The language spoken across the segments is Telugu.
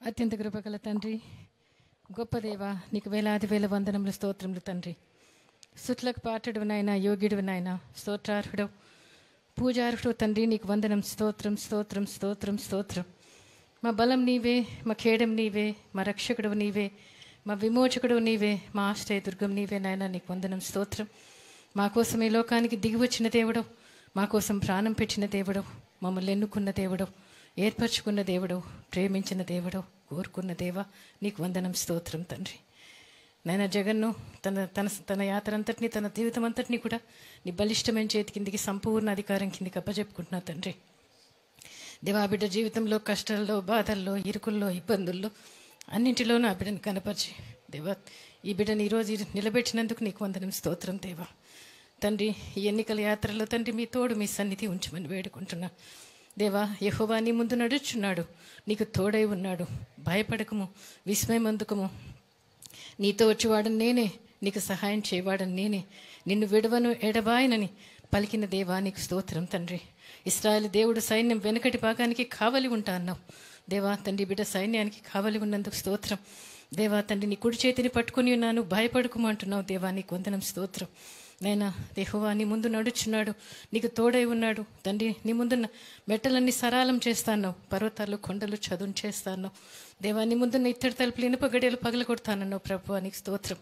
అత్యంత కృపగల తండ్రి గొప్ప దేవ నీకు వేలాది వేల వందనములు స్తోత్రములు తండ్రి సుట్లకు పాటడు నాయన యోగ్యుడు నాయన స్తోత్రార్హుడు పూజార్హుడు తండ్రి నీకు వందనం స్తోత్రం స్తోత్రం స్తోత్రం స్తోత్రం మా బలం నీవే మా ఖేడం నీవే మా రక్షకుడు నీవే మా విమోచకుడు నీవే మా ఆశ్రయ దుర్గం నీవే నాయన నీకు వందనం స్తోత్రం మా కోసం ఈ లోకానికి దిగి వచ్చిన దేవుడు మా కోసం ప్రాణం పెట్టిన దేవుడు మమ్మల్ని ఎన్నుకున్న దేవుడు ఏర్పరచుకున్న దేవుడు ప్రేమించిన దేవుడు కోరుకున్న దేవ నీకు వందనం స్తోత్రం తండ్రి నాయన జగన్ను తన తన తన యాత్ర అంతటిని తన జీవితం అంతటిని కూడా నీ బలిష్టమైన చేతి కిందికి సంపూర్ణ అధికారం కిందికి అప్పచెప్పుకుంటున్నా తండ్రి దేవా బిడ్డ జీవితంలో కష్టాల్లో బాధల్లో ఇరుకుల్లో ఇబ్బందుల్లో అన్నింటిలోనూ ఆ బిడ్డను కనపరిచి దేవా ఈ బిడ్డని ఈరోజు ఈ నిలబెట్టినందుకు నీకు వందనం స్తోత్రం దేవా తండ్రి ఈ ఎన్నికల యాత్రలో తండ్రి మీ తోడు మీ సన్నిధి ఉంచమని వేడుకుంటున్నా దేవా యెహోవా నీ ముందు నడుచున్నాడు నీకు తోడై ఉన్నాడు భయపడకము విస్మయమందుకము నీతో వచ్చేవాడని నేనే నీకు సహాయం చేయవాడని నేనే నిన్ను విడవను ఎడబాయనని పలికిన దేవా నీకు స్తోత్రం తండ్రి ఇస్రాయేల్ దేవుడు సైన్యం వెనుకటి భాగానికి కావలి ఉంటా అన్నావు దేవా తండ్రి బిడ్డ సైన్యానికి కావలి ఉన్నందుకు స్తోత్రం దేవా తండ్రి నీ కుడి చేతిని పట్టుకుని ఉన్నాను భయపడుకోమంటున్నావు దేవా నీకు వందనం స్తోత్రం నైనా దేహోవా నీ ముందు నడుచున్నాడు నీకు తోడై ఉన్నాడు తండ్రి నీ ముందున్న మెట్టలన్నీ సరాలం చేస్తాను పర్వతాలు కొండలు చదును చేస్తాను దేవా నీ ముందున్న ఇత్తడి తలుపులు ఇనుప గడియలు పగల కొడతానన్నావు ప్రభు నీకు స్తోత్రం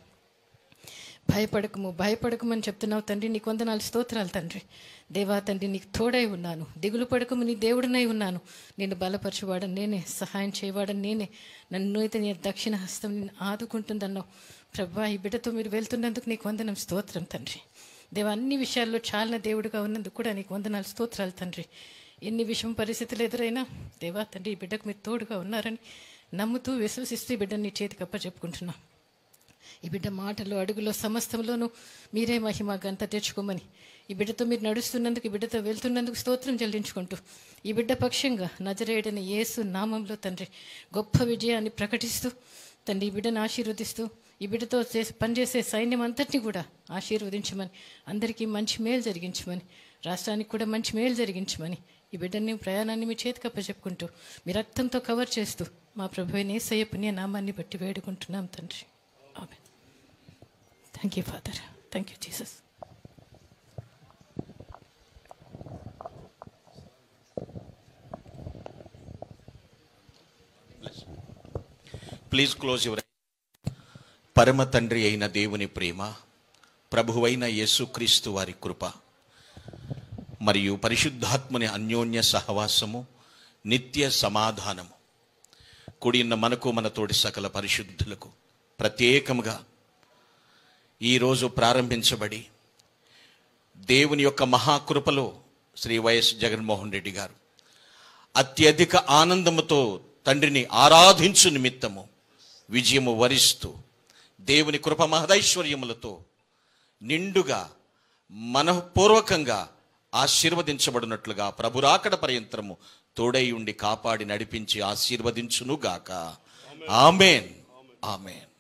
భయపడకము భయపడకము అని చెప్తున్నావు తండ్రి నీకు వందనాలు స్తోత్రాలు తండ్రి దేవా తండ్రి నీకు తోడై ఉన్నాను దిగులు పడకము నీ దేవుడినై ఉన్నాను నేను బలపరచువాడని నేనే సహాయం చేయవాడని నేనే నన్ను అయితే నీ దక్షిణ హస్తం నిన్ను ఆదుకుంటుందన్నావు ప్రభా ఈ బిడ్డతో మీరు వెళ్తున్నందుకు నీకు వందనం స్తోత్రం తండ్రి దేవా అన్ని విషయాల్లో చాలా దేవుడిగా ఉన్నందుకు కూడా నీకు వందనాలు స్తోత్రాలు తండ్రి ఎన్ని విషయం పరిస్థితులు ఎదురైనా దేవా తండ్రి ఈ బిడ్డకు మీరు తోడుగా ఉన్నారని నమ్ముతూ విశ్వసిస్తూ ఈ బిడ్డని నీ చేతికి అప్ప చెప్పుకుంటున్నా ఈ బిడ్డ మాటలు అడుగులో సమస్తంలోనూ మీరే మహిమ గంత తెచ్చుకోమని ఈ బిడ్డతో మీరు నడుస్తున్నందుకు ఈ బిడ్డతో వెళ్తున్నందుకు స్తోత్రం చెల్లించుకుంటూ ఈ బిడ్డ పక్షంగా నజరేయడని యేసు నామంలో తండ్రి గొప్ప విజయాన్ని ప్రకటిస్తూ తండ్రి ఈ బిడ్డను ఆశీర్వదిస్తూ ఈ బిడ్డతో చేసి పనిచేసే సైన్యం అంతటిని కూడా ఆశీర్వదించమని అందరికీ మంచి మేలు జరిగించమని రాష్ట్రానికి కూడా మంచి మేలు జరిగించమని ఈ బిడ్డని ప్రయాణాన్ని మీ చేతికి అప్పచెప్పుకుంటూ మీ రక్తంతో కవర్ చేస్తూ మా ప్రభు నేసయ్య పుణ్య నామాన్ని బట్టి వేడుకుంటున్నాం తండ్రి ఆమె thank you father thank you Jesus please close your పరమ తండ్రి అయిన దేవుని ప్రేమ ప్రభువైన యేసుక్రీస్తు వారి కృప మరియు పరిశుద్ధాత్మని అన్యోన్య సహవాసము నిత్య సమాధానము కూడిన మనకు మన తోటి సకల పరిశుద్ధులకు ప్రత్యేకముగా ఈరోజు ప్రారంభించబడి దేవుని యొక్క మహాకృపలో శ్రీ వైఎస్ జగన్మోహన్ రెడ్డి గారు అత్యధిక ఆనందముతో తండ్రిని ఆరాధించు నిమిత్తము విజయము వరిస్తూ దేవుని కృప మహదైశ్వర్యములతో నిండుగా మనఃపూర్వకంగా ఆశీర్వదించబడినట్లుగా ప్రభురాకడ పర్యంతరము తోడై ఉండి కాపాడి నడిపించి ఆశీర్వదించునుగాక ఆమెన్ ఆమెన్